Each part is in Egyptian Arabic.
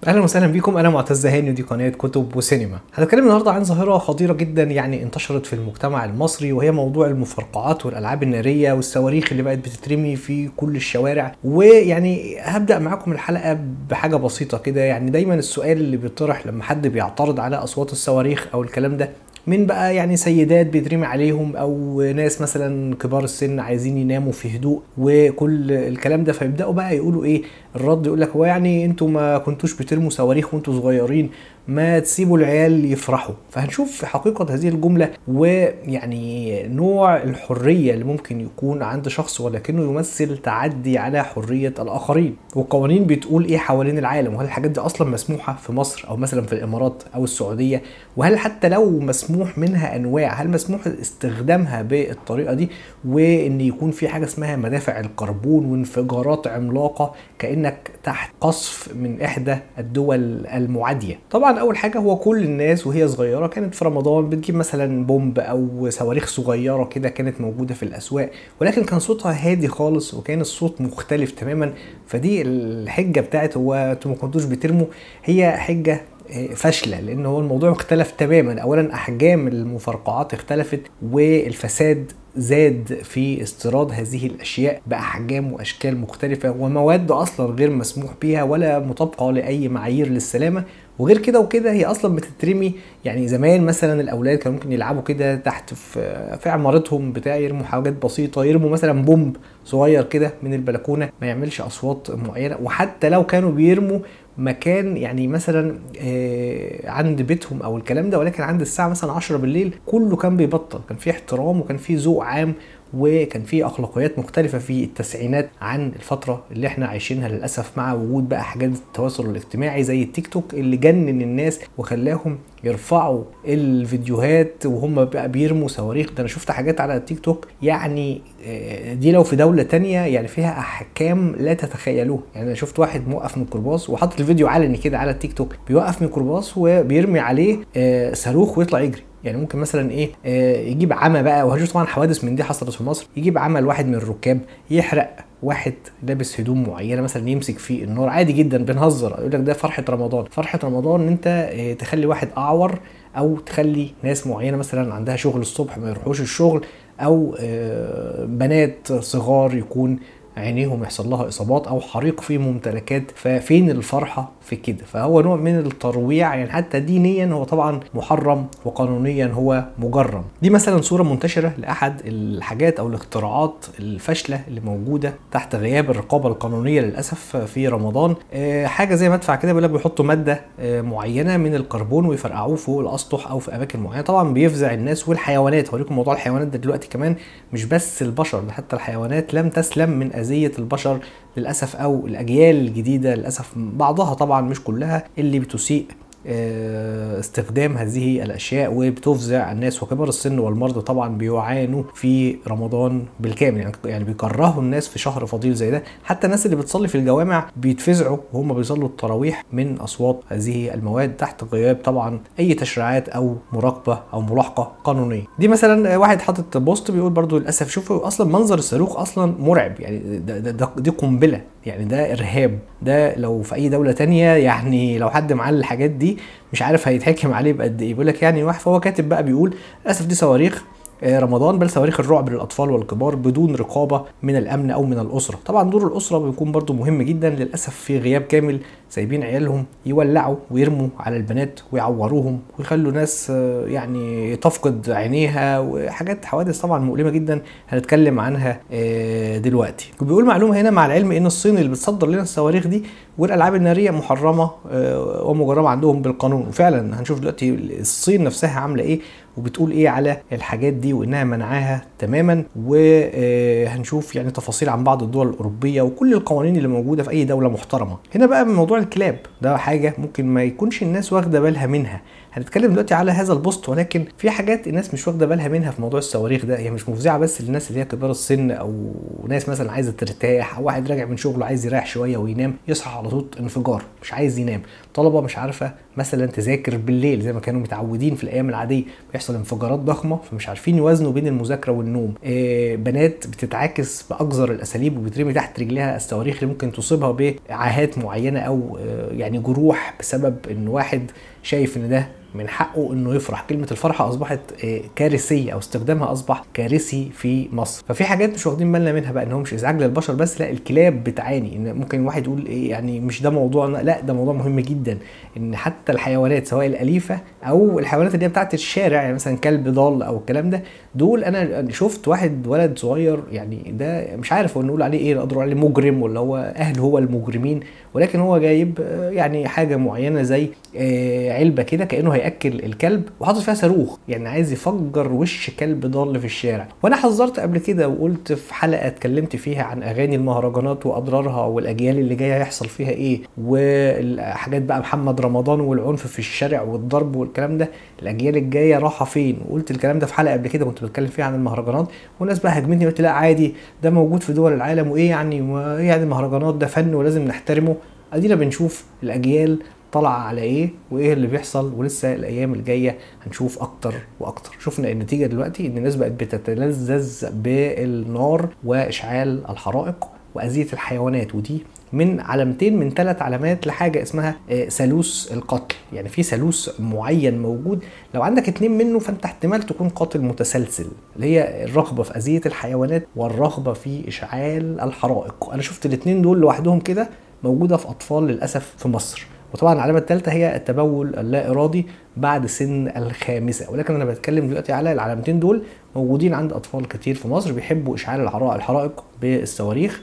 اهلا وسهلا بكم انا معتز هاني ودي قناه كتب وسينما هنتكلم النهارده عن ظاهره خطيره جدا يعني انتشرت في المجتمع المصري وهي موضوع المفرقعات والالعاب الناريه والصواريخ اللي بقت بتترمي في كل الشوارع ويعني هبدا معاكم الحلقه بحاجه بسيطه كده يعني دايما السؤال اللي بيطرح لما حد بيعترض على اصوات الصواريخ او الكلام ده من بقى يعني سيدات بيترمي عليهم او ناس مثلا كبار السن عايزين يناموا في هدوء وكل الكلام ده فيبداوا بقى يقولوا ايه الرد يقول لك هو يعني انتوا ما كنتوش بترموا صواريخ وانتوا صغيرين ما تسيبوا العيال يفرحوا فهنشوف في حقيقة هذه الجملة ويعني نوع الحرية اللي ممكن يكون عند شخص ولكنه يمثل تعدي على حرية الآخرين والقوانين بتقول إيه حوالين العالم وهل الحاجات دي أصلا مسموحة في مصر أو مثلا في الإمارات أو السعودية وهل حتى لو مسموح منها أنواع هل مسموح استخدامها بالطريقة دي وإن يكون في حاجة اسمها مدافع الكربون وانفجارات عملاقة كأنك تحت قصف من إحدى الدول المعادية طبعا اول حاجه هو كل الناس وهي صغيره كانت في رمضان بتجيب مثلا بومب او صواريخ صغيره كده كانت موجوده في الاسواق ولكن كان صوتها هادي خالص وكان الصوت مختلف تماما فدي الحجه بتاعت هو انتوا ما كنتوش بترموا هي حجه فاشله لان هو الموضوع اختلف تماما اولا احجام المفرقعات اختلفت والفساد زاد في استيراد هذه الاشياء باحجام واشكال مختلفه ومواد اصلا غير مسموح بها ولا مطابقه لاي معايير للسلامه وغير كده وكده هي اصلا بتترمي يعني زمان مثلا الاولاد كانوا ممكن يلعبوا كده تحت في في عمارتهم بتاع يرموا حاجات بسيطه يرموا مثلا بومب صغير كده من البلكونه ما يعملش اصوات معينه وحتى لو كانوا بيرموا مكان يعني مثلا عند بيتهم او الكلام ده ولكن عند الساعه مثلا 10 بالليل كله كان بيبطل كان في احترام وكان في ذوق عام وكان في اخلاقيات مختلفه في التسعينات عن الفتره اللي احنا عايشينها للاسف مع وجود بقى حاجات التواصل الاجتماعي زي التيك توك اللي جنن الناس وخلاهم يرفعوا الفيديوهات وهم بقى بيرموا صواريخ ده انا شفت حاجات على التيك توك يعني دي لو في دوله تانية يعني فيها احكام لا تتخيلوها يعني انا شفت واحد موقف ميكروباص وحاطط الفيديو علني كده على التيك توك بيوقف ميكروباص وبيرمي عليه صاروخ ويطلع يجري يعني ممكن مثلا ايه آه يجيب عمى بقى وهشوف طبعا حوادث من دي حصلت في مصر يجيب عمى لواحد من الركاب يحرق واحد لابس هدوم معينه مثلا يمسك في النار عادي جدا بنهزر يقول لك ده فرحه رمضان فرحه رمضان ان انت آه تخلي واحد اعور او تخلي ناس معينه مثلا عندها شغل الصبح ما يروحوش الشغل او آه بنات صغار يكون عينيهم يحصل لها اصابات او حريق في ممتلكات ففين الفرحه في كده فهو نوع من الترويع يعني حتى دينيا هو طبعا محرم وقانونيا هو مجرم دي مثلا صوره منتشره لاحد الحاجات او الاختراعات الفاشله اللي موجوده تحت غياب الرقابه القانونيه للاسف في رمضان حاجه زي مدفع كده بيقول لك بيحطوا ماده معينه من الكربون ويفرقعوه فوق الاسطح او في اماكن معينه طبعا بيفزع الناس والحيوانات هوريكم موضوع الحيوانات ده دلوقتي كمان مش بس البشر ده حتى الحيوانات لم تسلم من اذيه البشر للاسف او الاجيال الجديده للاسف بعضها طبعا مش كلها اللي بتسيء استخدام هذه الاشياء وبتفزع الناس وكبار السن والمرضى طبعا بيعانوا في رمضان بالكامل يعني يعني بيكرهوا الناس في شهر فضيل زي ده حتى الناس اللي بتصلي في الجوامع بيتفزعوا وهم بيصلوا التراويح من اصوات هذه المواد تحت غياب طبعا اي تشريعات او مراقبه او ملاحقه قانونيه دي مثلا واحد حاطط بوست بيقول برضو للاسف شوفوا اصلا منظر الصاروخ اصلا مرعب يعني ده ده ده دي قنبله يعني ده ارهاب ده لو في اي دوله تانية يعني لو حد معاه الحاجات دي مش عارف هيتحكم عليه بقد ايه بيقول لك يعني واحد فهو كاتب بقى بيقول للاسف دي صواريخ رمضان بل صواريخ الرعب للاطفال والكبار بدون رقابه من الامن او من الاسره طبعا دور الاسره بيكون برضو مهم جدا للاسف في غياب كامل سايبين عيالهم يولعوا ويرموا على البنات ويعوروهم ويخلوا ناس يعني تفقد عينيها وحاجات حوادث طبعا مؤلمه جدا هنتكلم عنها دلوقتي وبيقول معلومه هنا مع العلم ان الصين اللي بتصدر لنا الصواريخ دي والالعاب الناريه محرمه ومجرمه عندهم بالقانون وفعلا هنشوف دلوقتي الصين نفسها عامله ايه وبتقول ايه على الحاجات دي وانها منعاها تماما وهنشوف يعني تفاصيل عن بعض الدول الاوروبيه وكل القوانين اللي موجوده في اي دوله محترمه هنا بقى موضوع الكلاب ده حاجه ممكن ما يكونش الناس واخده بالها منها هنتكلم دلوقتي على هذا البوست ولكن في حاجات الناس مش واخده بالها منها في موضوع الصواريخ ده هي مش مفزعه بس للناس اللي هي كبار السن او ناس مثلا عايزه ترتاح او واحد راجع من شغله عايز يريح شويه وينام يصحى على صوت انفجار مش عايز ينام طلبه مش عارفه مثلا تذاكر بالليل زي ما كانوا متعودين في الايام العاديه بيحصل انفجارات ضخمه فمش عارفين يوازنوا بين المذاكره والنوم آه بنات بتتعاكس باقذر الاساليب وبترمي تحت رجلها الصواريخ اللي ممكن تصيبها بعاهات معينه او آه يعني جروح بسبب ان واحد شايف ان ده من حقه انه يفرح كلمه الفرحه اصبحت كارثيه او استخدامها اصبح كارثي في مصر ففي حاجات مش واخدين بالنا منها بقى ان هو مش ازعاج للبشر بس لا الكلاب بتعاني ان ممكن واحد يقول ايه يعني مش ده موضوعنا لا ده موضوع مهم جدا ان حتى الحيوانات سواء الاليفه او الحيوانات اللي هي بتاعت الشارع يعني مثلا كلب ضال او الكلام ده دول انا شفت واحد ولد صغير يعني ده مش عارف هو نقول عليه ايه نقدر عليه مجرم ولا هو اهله هو المجرمين ولكن هو جايب يعني حاجه معينه زي علبه كده كانه هياكل الكلب وحاطط فيها صاروخ يعني عايز يفجر وش كلب ضال في الشارع وانا حذرت قبل كده وقلت في حلقه اتكلمت فيها عن اغاني المهرجانات واضرارها والاجيال اللي جايه هيحصل فيها ايه والحاجات بقى محمد رمضان والعنف في الشارع والضرب والكلام ده الاجيال الجايه رايحه فين وقلت الكلام ده في حلقه قبل كده كنت بتكلم فيها عن المهرجانات والناس بقى هاجمتني قلت لا عادي ده موجود في دول العالم وايه يعني وايه يعني المهرجانات ده فن ولازم نحترمه ادينا بنشوف الاجيال طالعه على ايه وايه اللي بيحصل ولسه الايام الجايه هنشوف اكتر واكتر شفنا النتيجه دلوقتي ان الناس بقت بتتلذذ بالنار واشعال الحرائق واذيه الحيوانات ودي من علامتين من ثلاث علامات لحاجه اسمها ثالوث القتل يعني في ثالوث معين موجود لو عندك اتنين منه فانت احتمال تكون قاتل متسلسل اللي هي الرغبه في اذيه الحيوانات والرغبه في اشعال الحرائق انا شفت الاتنين دول لوحدهم كده موجوده في اطفال للاسف في مصر وطبعا العلامه الثالثه هي التبول اللا ارادي بعد سن الخامسه ولكن انا بتكلم دلوقتي على العلامتين دول موجودين عند اطفال كتير في مصر بيحبوا اشعال الحرائق بالصواريخ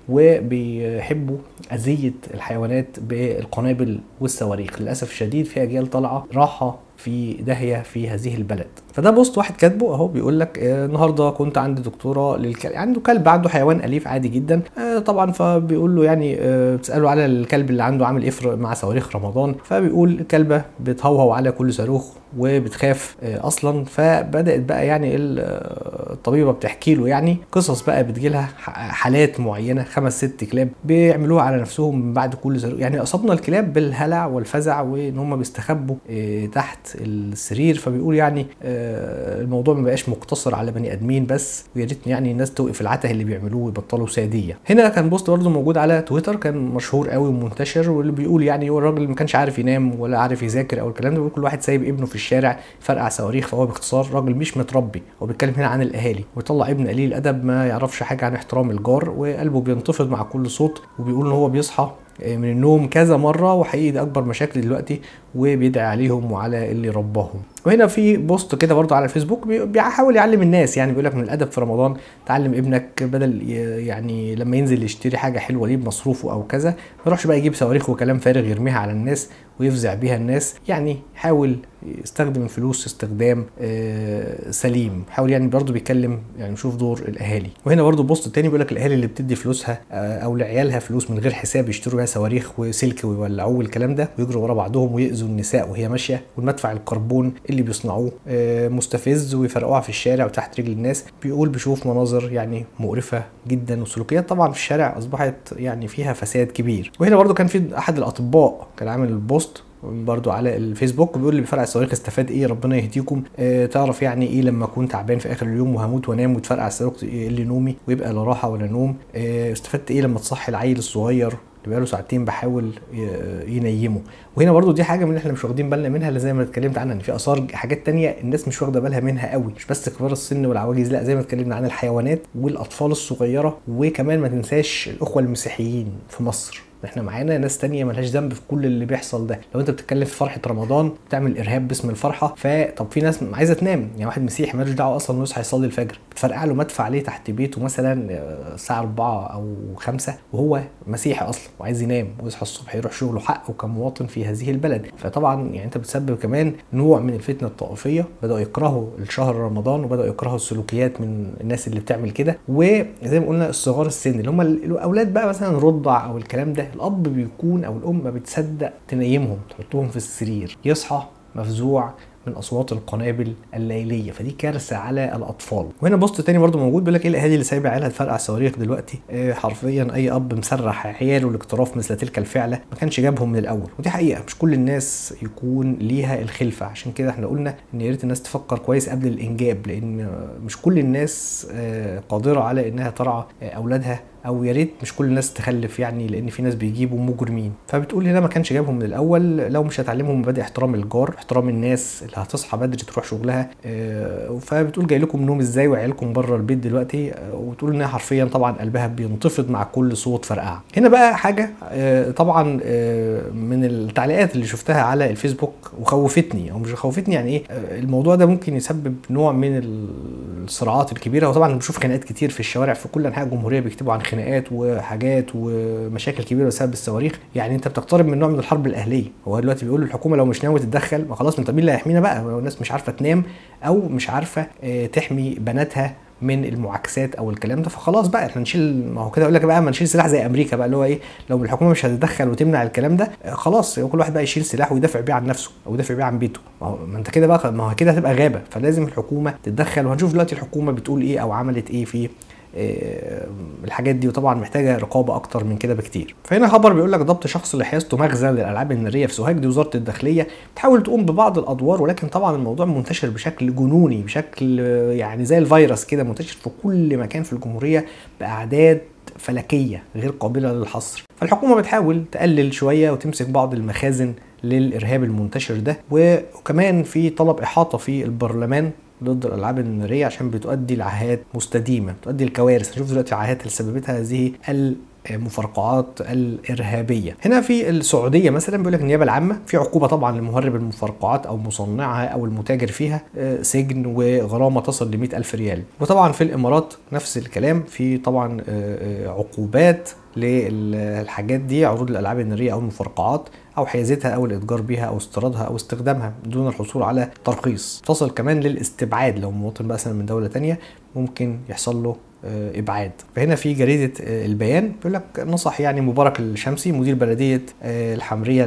وبيحبوا اذيه الحيوانات بالقنابل والصواريخ للاسف الشديد في اجيال طالعه راحه في داهيه في هذه البلد فده بوست واحد كاتبه اهو بيقول لك آه النهارده كنت عند دكتوره للكلب عنده كلب عنده حيوان اليف عادي جدا آه طبعا فبيقول له يعني آه بتساله على الكلب اللي عنده عامل ايه مع صواريخ رمضان فبيقول الكلبه بتهوهو على كل صاروخ وبتخاف آه اصلا فبدات بقى يعني الطبيبه بتحكي له يعني قصص بقى بتجيلها حالات معينه خمس ست كلاب بيعملوها على نفسهم بعد كل صاروخ يعني اصابنا الكلاب بالهلع والفزع وان هم بيستخبوا آه تحت السرير فبيقول يعني آه الموضوع ما بقاش مقتصر على بني ادمين بس ويا ريت يعني الناس توقف العته اللي بيعملوه ويبطلوا ساديه هنا كان بوست برضه موجود على تويتر كان مشهور قوي ومنتشر واللي بيقول يعني هو الراجل ما كانش عارف ينام ولا عارف يذاكر او الكلام ده كل واحد سايب ابنه في الشارع فرقع صواريخ فهو باختصار راجل مش متربي هو بيتكلم هنا عن الاهالي ويطلع ابن قليل الادب ما يعرفش حاجه عن احترام الجار وقلبه بينتفض مع كل صوت وبيقول ان هو بيصحى من النوم كذا مره وحقيقي ده اكبر مشاكل دلوقتي وبيدعي عليهم وعلى اللي رباهم وهنا في بوست كده برضه على الفيسبوك بيحاول يعلم الناس يعني بيقول لك من الادب في رمضان تعلم ابنك بدل يعني لما ينزل يشتري حاجه حلوه ليه بمصروفه او كذا ما يروحش بقى يجيب صواريخ وكلام فارغ يرميها على الناس ويفزع بيها الناس يعني حاول يستخدم الفلوس استخدام آه سليم حاول يعني برضه بيتكلم يعني نشوف دور الاهالي وهنا برضه بوست تاني بيقول لك الاهالي اللي بتدي فلوسها آه او لعيالها فلوس من غير حساب يشتروا بيها صواريخ وسلك ويولعوه الكلام ده ويجروا ورا بعضهم ويأذوا النساء وهي ماشيه والمدفع الكربون اللي بيصنعوه آه مستفز ويفرقوها في الشارع وتحت رجل الناس بيقول بيشوف مناظر يعني مقرفه جدا وسلوكيات طبعا في الشارع اصبحت يعني فيها فساد كبير وهنا برضه كان في احد الاطباء كان عامل البوست برضو على الفيسبوك بيقول لي بفرقع الصواريخ استفاد ايه ربنا يهديكم اه تعرف يعني ايه لما اكون تعبان في اخر اليوم وهموت وانام وتفرقع الصاروخ اللي نومي ويبقى لا راحه ولا نوم اه استفدت ايه لما تصحي العيل الصغير اللي بقاله ساعتين بحاول ينيمه وهنا برضو دي حاجه من اللي احنا مش واخدين بالنا منها اللي زي ما اتكلمت عنها ان في اثار حاجات تانية الناس مش واخده بالها منها قوي مش بس كبار السن والعواجيز لا زي ما اتكلمنا عن الحيوانات والاطفال الصغيره وكمان ما تنساش الاخوه المسيحيين في مصر احنا معانا ناس تانية ملهاش ذنب في كل اللي بيحصل ده لو انت بتتكلم في فرحه رمضان بتعمل ارهاب باسم الفرحه فطب في ناس عايزه تنام يعني واحد مسيحي مالوش دعوه اصلا انه يصحى يصلي الفجر بتفرقع له مدفع ليه تحت بيته مثلا الساعه 4 او 5 وهو مسيحي اصلا وعايز ينام ويصحى الصبح يروح شغله حقه كمواطن في هذه البلد فطبعا يعني انت بتسبب كمان نوع من الفتنه الطائفيه بداوا يكرهوا الشهر رمضان وبداوا يكرهوا السلوكيات من الناس اللي بتعمل كده وزي ما قلنا الصغار السن اللي هم الاولاد بقى مثلا رضع او الكلام ده الاب بيكون او الام ما بتصدق تنيمهم تحطهم في السرير يصحى مفزوع من اصوات القنابل الليليه فدي كارثه على الاطفال وهنا بوست تاني برضو موجود بيقول لك ايه الاهالي اللي سايبه عيالها تفرقع صواريخ دلوقتي آه حرفيا اي اب مسرح عياله الاقتراف مثل تلك الفعله ما كانش جابهم من الاول ودي حقيقه مش كل الناس يكون ليها الخلفه عشان كده احنا قلنا ان يا ريت الناس تفكر كويس قبل الانجاب لان مش كل الناس آه قادره على انها ترعى آه اولادها او يا ريت مش كل الناس تخلف يعني لان في ناس بيجيبوا مجرمين فبتقول هنا ما كانش جابهم من الاول لو مش هتعلمهم مبادئ احترام الجار احترام الناس اللي هتصحى بدري تروح شغلها آه فبتقول جاي لكم نوم ازاي وعيالكم بره البيت دلوقتي آه وتقول انها حرفيا طبعا قلبها بينتفض مع كل صوت فرقعه هنا بقى حاجه آه طبعا من التعليقات اللي شفتها على الفيسبوك وخوفتني او مش خوفتني يعني ايه الموضوع ده ممكن يسبب نوع من الصراعات الكبيره وطبعا بنشوف خناقات كتير في الشوارع في كل انحاء الجمهوريه بيكتبوا عن خناقات وحاجات ومشاكل كبيره بسبب الصواريخ يعني انت بتقترب من نوع من الحرب الاهليه هو دلوقتي بيقول الحكومه لو مش ناويه تتدخل ما خلاص انت مين اللي هيحمينا بقى لو الناس مش عارفه تنام او مش عارفه تحمي بناتها من المعاكسات او الكلام ده فخلاص بقى احنا نشيل ما هو كده يقول لك بقى ما نشيل سلاح زي امريكا بقى اللي هو ايه لو الحكومه مش هتتدخل وتمنع الكلام ده خلاص كل واحد بقى يشيل سلاح ويدافع بيه عن نفسه او يدافع بيه عن بيته ما هو ما انت كده بقى ما هو كده هتبقى غابه فلازم الحكومه تتدخل وهنشوف دلوقتي الحكومه بتقول ايه او عملت ايه في الحاجات دي وطبعا محتاجه رقابه اكتر من كده بكتير فهنا خبر بيقول لك ضبط شخص لحيازته مخزن للالعاب الناريه في سوهاج دي وزاره الداخليه بتحاول تقوم ببعض الادوار ولكن طبعا الموضوع منتشر بشكل جنوني بشكل يعني زي الفيروس كده منتشر في كل مكان في الجمهوريه باعداد فلكيه غير قابله للحصر فالحكومه بتحاول تقلل شويه وتمسك بعض المخازن للارهاب المنتشر ده وكمان في طلب احاطه في البرلمان ضد الالعاب الناريه عشان بتؤدي لعاهات مستديمه بتؤدي لكوارث هنشوف دلوقتي العاهات اللي سببتها هذه المفرقعات الارهابيه هنا في السعوديه مثلا بيقول لك النيابه العامه في عقوبه طبعا لمهرب المفرقعات او مصنعها او المتاجر فيها سجن وغرامه تصل ل ألف ريال وطبعا في الامارات نفس الكلام في طبعا عقوبات للحاجات دي عروض الالعاب الناريه او المفرقعات او حيازتها او الاتجار بها او استيرادها او استخدامها دون الحصول على ترخيص تصل كمان للاستبعاد لو مواطن مثلا من دوله تانية ممكن يحصل له ابعاد فهنا في جريده البيان بيقول لك نصح يعني مبارك الشمسي مدير بلديه الحمريه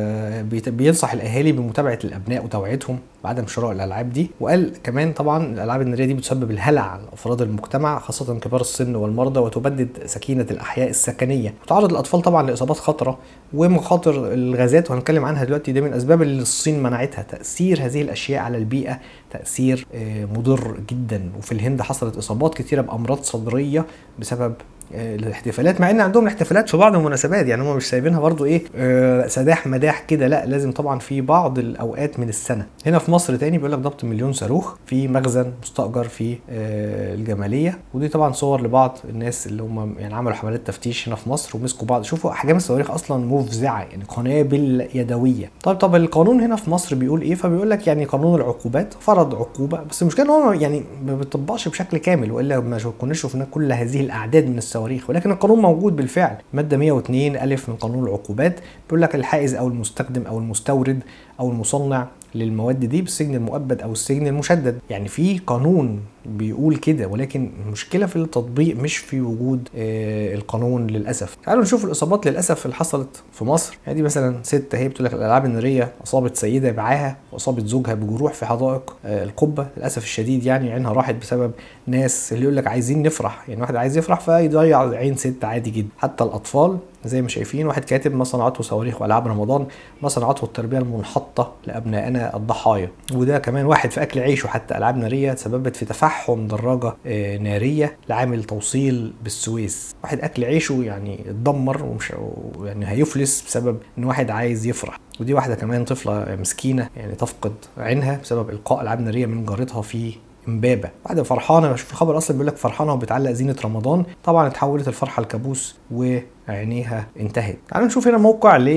بينصح الاهالي بمتابعه الابناء وتوعيتهم بعدم شراء الالعاب دي وقال كمان طبعا الالعاب الناريه دي بتسبب الهلع على افراد المجتمع خاصه كبار السن والمرضى وتبدد سكينه الاحياء السكنيه وتعرض الاطفال طبعا لاصابات خطره ومخاطر الغازات وهنتكلم عنها دلوقتي ده من اسباب اللي الصين منعتها تاثير هذه الاشياء على البيئه تاثير مضر جدا وفي الهند حصلت اصابات كثيره بامراض صدريه بسبب الاحتفالات مع ان عندهم احتفالات في بعض المناسبات يعني هم مش سايبينها برضو ايه آه سداح مداح كده لا لازم طبعا في بعض الاوقات من السنه هنا في مصر تاني بيقول لك ضبط مليون صاروخ في مخزن مستاجر في آه الجماليه ودي طبعا صور لبعض الناس اللي هم يعني عملوا حملات تفتيش هنا في مصر ومسكوا بعض شوفوا احجام الصواريخ اصلا مفزعه يعني قنابل يدويه طيب طب القانون هنا في مصر بيقول ايه فبيقول لك يعني قانون العقوبات فرض عقوبه بس المشكله ان هو يعني ما بيطبقش بشكل كامل والا ما كناش شفنا كل هذه الاعداد من الصواريخ ولكن القانون موجود بالفعل ماده 102 الف من قانون العقوبات بيقول لك الحائز او المستخدم او المستورد او المصنع للمواد دي بالسجن المؤبد او السجن المشدد يعني في قانون بيقول كده ولكن المشكله في التطبيق مش في وجود آه القانون للاسف تعالوا نشوف الاصابات للاسف اللي حصلت في مصر يعني دي مثلا ست اهي بتقول لك الالعاب الناريه اصابت سيده بعاها واصابت زوجها بجروح في حدائق آه القبه للاسف الشديد يعني عينها راحت بسبب ناس اللي يقول لك عايزين نفرح يعني واحد عايز يفرح فيضيع عين ست عادي جدا حتى الاطفال زي ما شايفين واحد كاتب ما صنعته صواريخ والعاب رمضان ما صنعته التربيه المنحطه لابنائنا الضحايا وده كمان واحد في اكل عيشه حتى العاب ناريه تسببت في تفحم دراجه ناريه لعامل توصيل بالسويس واحد اكل عيشه يعني اتدمر ومش يعني هيفلس بسبب ان واحد عايز يفرح ودي واحده كمان طفله مسكينه يعني تفقد عينها بسبب القاء العاب ناريه من جارتها في امبابه بعد فرحانه بشوف الخبر اصلا بيقول لك فرحانه وبتعلق زينه رمضان طبعا اتحولت الفرحه لكابوس وعينيها انتهت تعالوا نشوف هنا موقع ل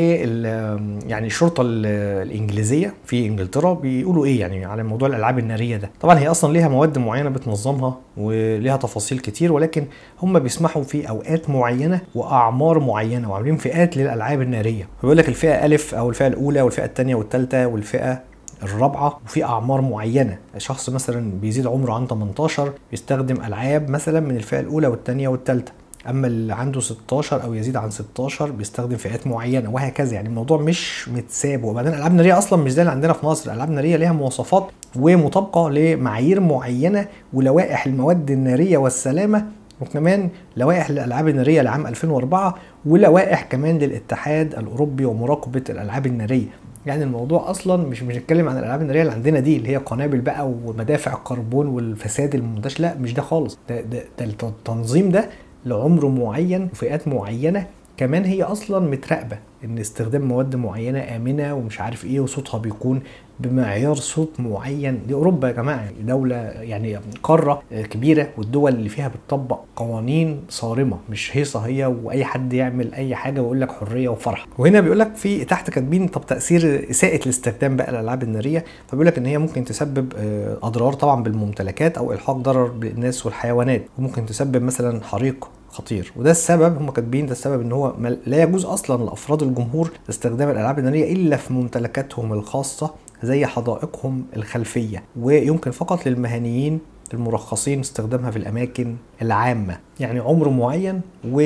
يعني الشرطه الانجليزيه في انجلترا بيقولوا ايه يعني على موضوع الالعاب الناريه ده طبعا هي اصلا ليها مواد معينه بتنظمها وليها تفاصيل كتير ولكن هم بيسمحوا في اوقات معينه واعمار معينه وعاملين فئات للالعاب الناريه بيقول لك الفئه الف او الفئه الاولى والفئه الثانيه والثالثه والفئه الرابعه وفي اعمار معينه شخص مثلا بيزيد عمره عن 18 بيستخدم العاب مثلا من الفئه الاولى والثانيه والثالثه اما اللي عنده 16 او يزيد عن 16 بيستخدم فئات معينه وهكذا يعني الموضوع مش متساب وبعدين الالعاب الناريه اصلا مش زي اللي عندنا في مصر الالعاب الناريه ليها مواصفات ومطابقه لمعايير معينه ولوائح المواد الناريه والسلامه وكمان لوائح الالعاب الناريه لعام 2004 ولوائح كمان للاتحاد الاوروبي ومراقبه الالعاب الناريه يعني الموضوع اصلا مش بنتكلم عن الالعاب الناريه اللي عندنا دي اللي هي قنابل بقى ومدافع الكربون والفساد المنتشر لا مش ده خالص ده, ده, ده التنظيم ده لعمر معين وفئات معينه كمان هي اصلا متراقبه ان استخدام مواد معينه امنه ومش عارف ايه وصوتها بيكون بمعيار صوت معين دي اوروبا يا جماعه يعني دوله يعني قاره كبيره والدول اللي فيها بتطبق قوانين صارمه مش هيصه هي واي حد يعمل اي حاجه ويقول لك حريه وفرح وهنا بيقول لك في تحت كاتبين طب تاثير اساءه الاستخدام بقى الالعاب الناريه فبيقول لك ان هي ممكن تسبب اضرار طبعا بالممتلكات او الحاق ضرر بالناس والحيوانات وممكن تسبب مثلا حريق خطير وده السبب هم كاتبين ده السبب ان هو لا يجوز اصلا لافراد الجمهور استخدام الالعاب الناريه الا في ممتلكاتهم الخاصه زي حدائقهم الخلفيه ويمكن فقط للمهنيين المرخصين استخدامها في الاماكن العامه يعني عمر معين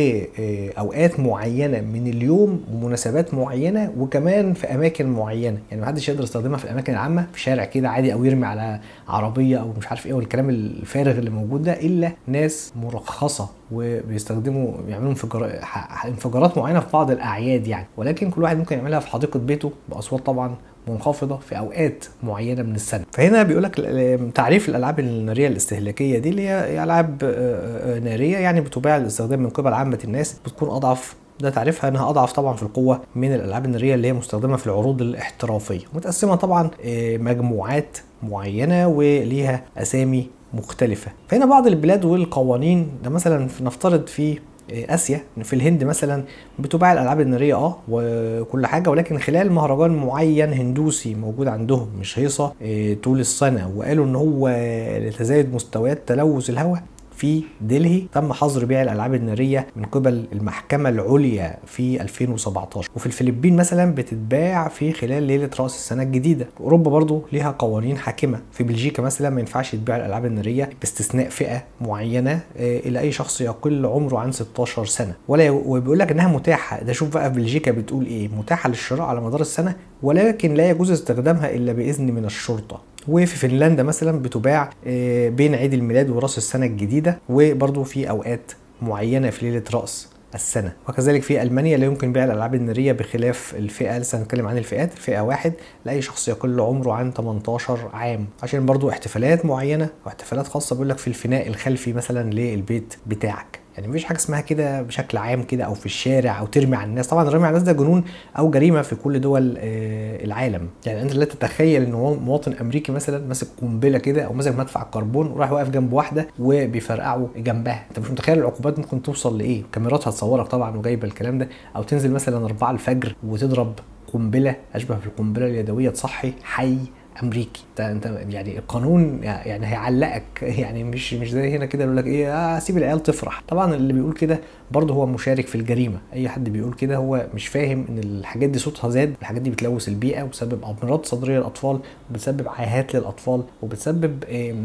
واوقات معينه من اليوم ومناسبات معينه وكمان في اماكن معينه يعني محدش يقدر يستخدمها في الاماكن العامه في شارع كده عادي او يرمي على عربيه او مش عارف ايه والكلام الفارغ اللي موجود ده الا ناس مرخصه وبيستخدموا يعملوا انفجار انفجارات معينه في بعض الاعياد يعني ولكن كل واحد ممكن يعملها في حديقه بيته باصوات طبعا منخفضه في اوقات معينه من السنه فهنا بيقول لك تعريف الالعاب الناريه الاستهلاكيه دي اللي هي العاب ناريه يعني بتباع للاستخدام من قبل عامه الناس بتكون اضعف ده تعريفها انها اضعف طبعا في القوه من الالعاب الناريه اللي هي مستخدمه في العروض الاحترافيه متقسمه طبعا مجموعات معينه وليها اسامي مختلفه فهنا بعض البلاد والقوانين ده مثلا نفترض في اسيا في الهند مثلا بتباع الالعاب الناريه اه وكل حاجه ولكن خلال مهرجان معين هندوسي موجود عندهم مش هيصه طول السنه وقالوا ان هو لتزايد مستويات تلوث الهواء في دلهي تم حظر بيع الالعاب الناريه من قبل المحكمه العليا في 2017 وفي الفلبين مثلا بتتباع في خلال ليله راس السنه الجديده اوروبا برضو ليها قوانين حاكمه في بلجيكا مثلا ما ينفعش يتباع الالعاب الناريه باستثناء فئه معينه الى اي شخص يقل عمره عن 16 سنه ولا وبيقول لك انها متاحه ده شوف بقى بلجيكا بتقول ايه متاحه للشراء على مدار السنه ولكن لا يجوز استخدامها الا باذن من الشرطه وفي فنلندا مثلا بتباع بين عيد الميلاد وراس السنه الجديده وبرضه في اوقات معينه في ليله راس السنة وكذلك في ألمانيا لا يمكن بيع الألعاب النارية بخلاف الفئة لسه هنتكلم عن الفئات الفئة واحد لأي شخص يقل عمره عن 18 عام عشان برضو احتفالات معينة واحتفالات خاصة بيقول لك في الفناء الخلفي مثلا للبيت بتاعك يعني مفيش حاجه اسمها كده بشكل عام كده او في الشارع او ترمي على الناس طبعا الرمي على الناس ده جنون او جريمه في كل دول العالم يعني انت لا تتخيل ان مواطن امريكي مثلا ماسك قنبله كده او ماسك مدفع كربون وراح واقف جنب واحده وبيفرقعوا جنبها انت مش متخيل العقوبات ممكن توصل لايه كاميرات هتصورك طبعا وجايبه الكلام ده او تنزل مثلا 4 الفجر وتضرب قنبله اشبه بالقنبله اليدويه تصحي حي امريكي انت انت يعني القانون يعني هيعلقك يعني مش مش زي هنا كده يقول لك ايه آه سيب العيال تفرح طبعا اللي بيقول كده برضه هو مشارك في الجريمه اي حد بيقول كده هو مش فاهم ان الحاجات دي صوتها زاد الحاجات دي بتلوث البيئه وبتسبب امراض صدريه للاطفال وبتسبب عاهات للاطفال وبتسبب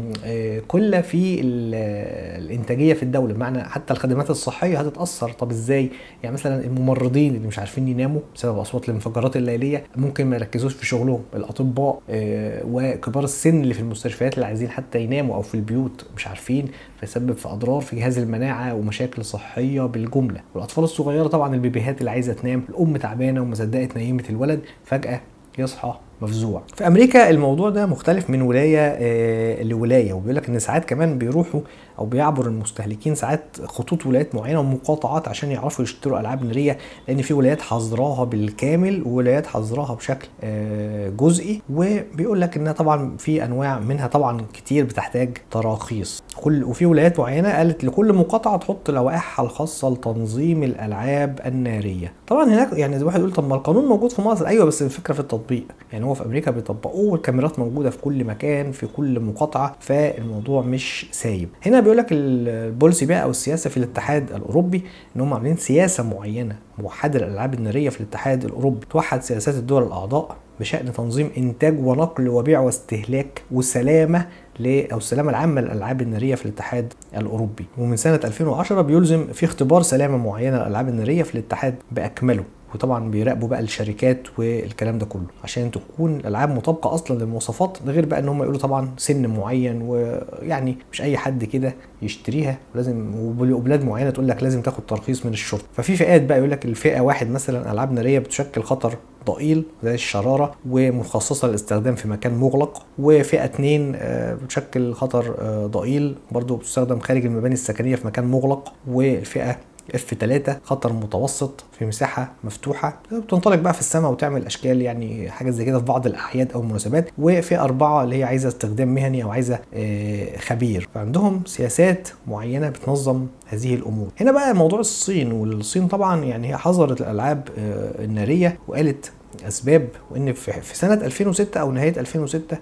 قله في الانتاجيه في الدوله بمعنى حتى الخدمات الصحيه هتتاثر طب ازاي يعني مثلا الممرضين اللي مش عارفين يناموا بسبب اصوات الانفجارات الليليه ممكن ما يركزوش في شغلهم الاطباء وكبار السن اللي في المستشفيات اللي عايزين حتى يناموا او في البيوت مش عارفين فيسبب في اضرار في جهاز المناعه ومشاكل صحيه بالجمله والاطفال الصغيره طبعا البيبيهات اللي عايزه تنام الام تعبانه وما صدقت نيمت الولد فجاه يصحى مفزوع في امريكا الموضوع ده مختلف من ولايه آه لولايه وبيقول لك ان ساعات كمان بيروحوا او بيعبر المستهلكين ساعات خطوط ولايات معينه ومقاطعات عشان يعرفوا يشتروا العاب ناريه لان في ولايات حظراها بالكامل وولايات حظراها بشكل آه جزئي وبيقول لك انها طبعا في انواع منها طبعا كتير بتحتاج تراخيص كل وفي ولايات معينه قالت لكل مقاطعه تحط لوائحها الخاصه لتنظيم الالعاب الناريه طبعا هناك يعني واحد يقول طب ما القانون موجود في مصر ايوه بس الفكره في التطبيق يعني هو في امريكا بيطبقوه والكاميرات موجوده في كل مكان في كل مقاطعه فالموضوع مش سايب هنا بيقول لك البوليسي بقى او السياسه في الاتحاد الاوروبي ان هم عاملين سياسه معينه موحده للالعاب الناريه في الاتحاد الاوروبي توحد سياسات الدول الاعضاء بشان تنظيم انتاج ونقل وبيع واستهلاك وسلامه ل او السلامه العامه للالعاب الناريه في الاتحاد الاوروبي ومن سنه 2010 بيلزم في اختبار سلامه معينه للالعاب الناريه في الاتحاد باكمله وطبعا بيراقبوا بقى الشركات والكلام ده كله عشان تكون الالعاب مطابقه اصلا للمواصفات ده غير بقى ان هم يقولوا طبعا سن معين ويعني مش اي حد كده يشتريها ولازم وبلاد معينه تقول لك لازم تاخد ترخيص من الشرطه ففي فئات بقى يقول لك الفئه واحد مثلا العاب ناريه بتشكل خطر ضئيل زي الشرارة ومخصصة للاستخدام في مكان مغلق وفئة اتنين بتشكل خطر ضئيل برضو بتستخدم خارج المباني السكنية في مكان مغلق والفئة اف 3 خطر متوسط في مساحه مفتوحه بتنطلق بقى في السماء وتعمل اشكال يعني حاجه زي كده في بعض الاعياد او المناسبات وفي اربعه اللي هي عايزه استخدام مهني او عايزه خبير فعندهم سياسات معينه بتنظم هذه الامور هنا بقى موضوع الصين والصين طبعا يعني هي حظرت الالعاب الناريه وقالت اسباب وان في سنه 2006 او نهايه 2006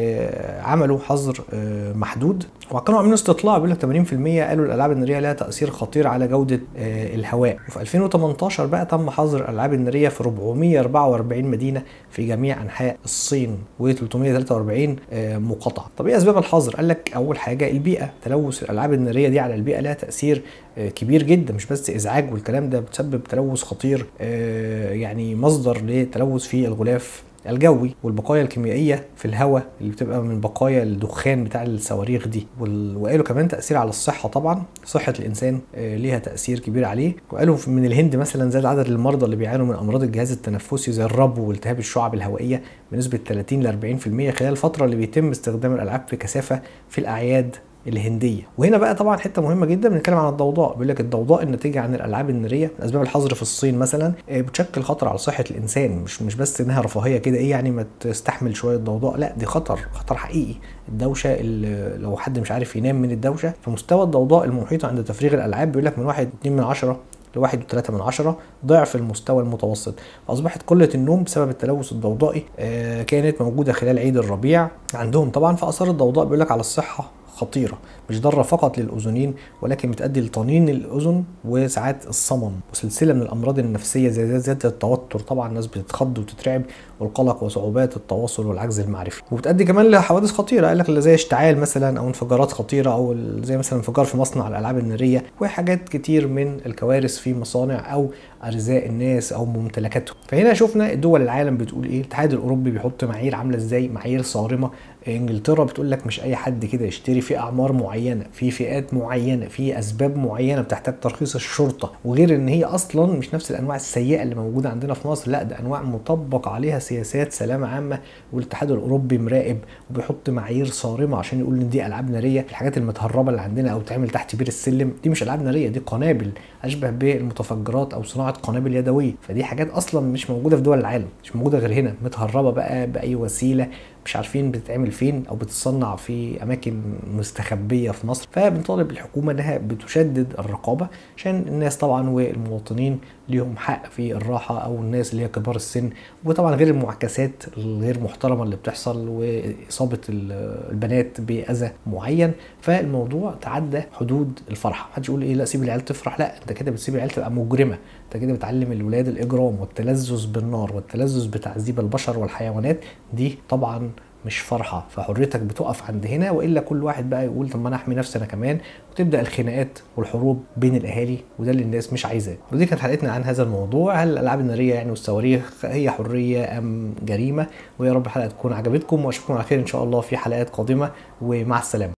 عملوا حظر محدود وكانوا عاملين استطلاع بيقول لك 80% قالوا الالعاب الناريه لها تاثير خطير على جوده الهواء وفي 2018 بقى تم حظر الالعاب الناريه في 444 مدينه في جميع انحاء الصين و343 مقاطعه طب ايه اسباب الحظر قال لك اول حاجه البيئه تلوث الالعاب الناريه دي على البيئه لها تاثير كبير جدا مش بس ازعاج والكلام ده بتسبب تلوث خطير يعني مصدر لتلوث في الغلاف الجوي والبقايا الكيميائيه في الهواء اللي بتبقى من بقايا الدخان بتاع الصواريخ دي وقالوا كمان تاثير على الصحه طبعا صحه الانسان ليها تاثير كبير عليه وقالوا من الهند مثلا زاد عدد المرضى اللي بيعانوا من امراض الجهاز التنفسي زي الربو والتهاب الشعب الهوائيه بنسبه 30 ل 40% خلال الفتره اللي بيتم استخدام الالعاب بكثافه في الاعياد الهنديه وهنا بقى طبعا حته مهمه جدا بنتكلم عن الضوضاء بيقول لك الضوضاء الناتجه عن الالعاب الناريه من اسباب الحظر في الصين مثلا بتشكل خطر على صحه الانسان مش مش بس انها رفاهيه كده ايه يعني ما تستحمل شويه ضوضاء لا دي خطر خطر حقيقي الدوشه لو حد مش عارف ينام من الدوشه فمستوى الضوضاء المحيطه عند تفريغ الالعاب بيقول لك من 1 2 من 10 لواحد وثلاثة من عشرة ضعف المستوى المتوسط فأصبحت قلة النوم بسبب التلوث الضوضائي آه كانت موجودة خلال عيد الربيع عندهم طبعا فآثار الضوضاء بيقول لك على الصحة خطيرة مش ضارة فقط للأذنين ولكن بتؤدي لطنين الأذن وساعات الصمم وسلسلة من الأمراض النفسية زي زيادة التوتر طبعا الناس بتتخض وتترعب والقلق وصعوبات التواصل والعجز المعرفي وبتؤدي كمان لحوادث خطيرة قال لك زي اشتعال مثلا أو انفجارات خطيرة أو زي مثلا انفجار في مصنع الألعاب النارية وحاجات كتير من الكوارث في مصانع أو أرزاق الناس أو ممتلكاتهم فهنا شفنا دول العالم بتقول إيه الاتحاد الأوروبي بيحط معايير عاملة إزاي معايير صارمة انجلترا بتقول لك مش اي حد كده يشتري في اعمار معينه في فئات معينه في اسباب معينه بتحتاج ترخيص الشرطه وغير ان هي اصلا مش نفس الانواع السيئه اللي موجوده عندنا في مصر لا ده انواع مطبق عليها سياسات سلامه عامه والاتحاد الاوروبي مراقب وبيحط معايير صارمه عشان يقول ان دي العاب ناريه الحاجات المتهربه اللي عندنا او تعمل تحت بير السلم دي مش العاب ناريه دي قنابل اشبه بالمتفجرات او صناعه قنابل يدويه فدي حاجات اصلا مش موجوده في دول العالم مش موجوده غير هنا متهربه بقى باي وسيله مش عارفين بتتعمل فين او بتتصنع في اماكن مستخبيه في مصر فبنطالب الحكومه انها بتشدد الرقابه عشان الناس طبعا والمواطنين ليهم حق في الراحه او الناس اللي هي كبار السن وطبعا غير المعاكسات الغير محترمه اللي بتحصل واصابه البنات باذى معين فالموضوع تعدى حدود الفرحه محدش يقول ايه لا سيب العيال تفرح لا انت كده بتسيب العيال تبقى مجرمه انت كده بتعلم الولاد الاجرام والتلذذ بالنار والتلذذ بتعذيب البشر والحيوانات دي طبعا مش فرحه فحريتك بتقف عند هنا والا كل واحد بقى يقول طب ما انا احمي نفسي انا كمان وتبدا الخناقات والحروب بين الاهالي وده اللي الناس مش عايزاه ودي كانت حلقتنا عن هذا الموضوع هل الالعاب الناريه يعني والصواريخ هي حريه ام جريمه ويا رب الحلقه تكون عجبتكم واشوفكم على خير ان شاء الله في حلقات قادمه ومع السلامه